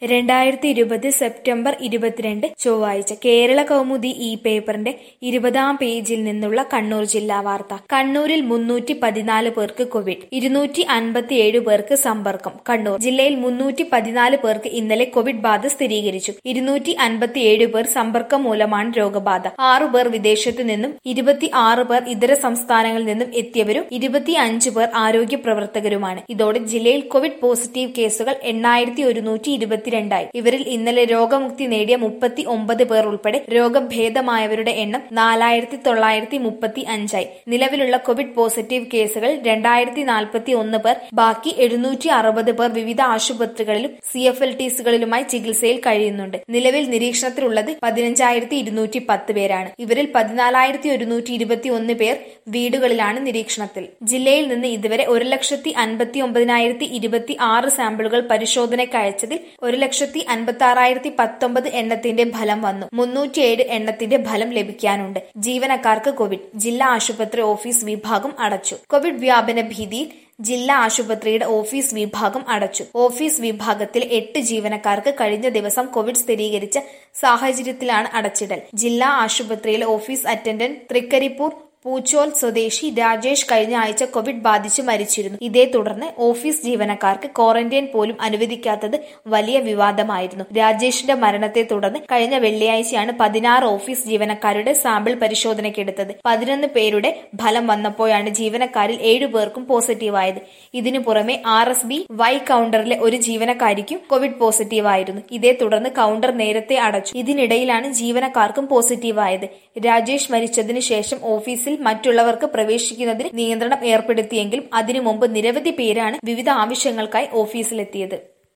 രണ്ടായിരത്തി ഇരുപത് സെപ്റ്റംബർ ഇരുപത്തിരണ്ട് ചൊവ്വാഴ്ച കേരള കൗമുദി ഈ പേപ്പറിന്റെ ഇരുപതാം പേജിൽ നിന്നുള്ള കണ്ണൂർ ജില്ലാ വാർത്ത കണ്ണൂരിൽ മുന്നൂറ്റി പതിനാല് പേർക്ക് കോവിഡ് ഇരുന്നൂറ്റി അൻപത്തിയേഴ് പേർക്ക് സമ്പർക്കം കണ്ണൂർ ജില്ലയിൽ മുന്നൂറ്റി പതിനാല് പേർക്ക് ഇന്നലെ കോവിഡ് ബാധ സ്ഥിരീകരിച്ചു ഇരുന്നൂറ്റി അൻപത്തിയേഴ് പേർ സമ്പർക്കം മൂലമാണ് രോഗബാധ ആറു പേർ വിദേശത്തു നിന്നും ഇരുപത്തി ആറ് പേർ ഇതര സംസ്ഥാനങ്ങളിൽ നിന്നും എത്തിയവരും ഇരുപത്തി അഞ്ച് പേർ ആരോഗ്യ പ്രവർത്തകരുമാണ് ഇതോടെ ജില്ലയിൽ കോവിഡ് പോസിറ്റീവ് കേസുകൾ എണ്ണായിരത്തി ഒരുന്നൂറ്റി ഇരുപത്തിരണ്ടായി ഇവരിൽ ഇന്നലെ രോഗമുക്തി നേടിയ മുപ്പത്തി ഒമ്പത് പേർ ഉൾപ്പെടെ രോഗഭേദമായവരുടെ എണ്ണം നാലായിരത്തി തൊള്ളായിരത്തി മുപ്പത്തി അഞ്ചായി നിലവിലുള്ള കോവിഡ് പോസിറ്റീവ് കേസുകൾ രണ്ടായിരത്തി നാൽപ്പത്തി ഒന്ന് പേർ ബാക്കി എഴുന്നൂറ്റി അറുപത് പേർ വിവിധ ആശുപത്രികളിലും സി എഫ് എൽ ടിസുകളിലുമായി ചികിത്സയിൽ കഴിയുന്നുണ്ട് നിലവിൽ നിരീക്ഷണത്തിലുള്ളത് പതിനഞ്ചായിരത്തി ഇരുന്നൂറ്റി പത്ത് പേരാണ് ഇവരിൽ പതിനാലായിരത്തി ഒരുന്നൂറ്റി ഇരുപത്തി ഒന്ന് പേർ വീടുകളിലാണ് നിരീക്ഷണത്തിൽ ജില്ലയിൽ നിന്ന് ഇതുവരെ ഒരു ലക്ഷത്തി അൻപത്തി ഒമ്പതിനായിരത്തി ഇരുപത്തി ആറ് സാമ്പിളുകൾ പരിശോധനയ്ക്ക് അയച്ചതിൽ ഒരു ലക്ഷത്തി അൻപത്തി ആറായിരത്തി പത്തൊമ്പത് എണ്ണത്തിന്റെ ഫലം വന്നു മുന്നൂറ്റിയേഴ് എണ്ണത്തിന്റെ ഫലം ലഭിക്കാനുണ്ട് ജീവനക്കാർക്ക് കോവിഡ് ജില്ലാ ആശുപത്രി ഓഫീസ് വിഭാഗം അടച്ചു കോവിഡ് വ്യാപന ഭീതിയിൽ ജില്ലാ ആശുപത്രിയുടെ ഓഫീസ് വിഭാഗം അടച്ചു ഓഫീസ് വിഭാഗത്തിലെ എട്ട് ജീവനക്കാർക്ക് കഴിഞ്ഞ ദിവസം കോവിഡ് സ്ഥിരീകരിച്ച സാഹചര്യത്തിലാണ് അടച്ചിടൽ ജില്ലാ ആശുപത്രിയിലെ ഓഫീസ് അറ്റൻഡന്റ് തൃക്കരിപ്പൂർ പൂച്ചോൽ സ്വദേശി രാജേഷ് കഴിഞ്ഞ ആഴ്ച കോവിഡ് ബാധിച്ച് മരിച്ചിരുന്നു ഇതേ തുടർന്ന് ഓഫീസ് ജീവനക്കാർക്ക് ക്വാറന്റൈൻ പോലും അനുവദിക്കാത്തത് വലിയ വിവാദമായിരുന്നു രാജേഷിന്റെ മരണത്തെ തുടർന്ന് കഴിഞ്ഞ വെള്ളിയാഴ്ചയാണ് പതിനാറ് ഓഫീസ് ജീവനക്കാരുടെ സാമ്പിൾ പരിശോധനയ്ക്കെടുത്തത് പതിനൊന്ന് പേരുടെ ഫലം വന്നപ്പോഴാണ് ജീവനക്കാരിൽ ഏഴു പേർക്കും പോസിറ്റീവായത് ഇതിനു പുറമെ ആർ എസ് ബി വൈ കൗണ്ടറിലെ ഒരു ജീവനക്കാരിക്കും കോവിഡ് പോസിറ്റീവായിരുന്നു ഇതേ തുടർന്ന് കൗണ്ടർ നേരത്തെ അടച്ചു ഇതിനിടയിലാണ് ജീവനക്കാർക്കും പോസിറ്റീവായത് രാജേഷ് മരിച്ചതിനു ശേഷം ഓഫീസിൽ മറ്റുള്ളവർക്ക് പ്രവേശിക്കുന്നതിന് നിയന്ത്രണം ഏർപ്പെടുത്തിയെങ്കിലും അതിനു മുമ്പ് നിരവധി പേരാണ് വിവിധ ആവശ്യങ്ങൾക്കായി ഓഫീസിലെത്തിയത്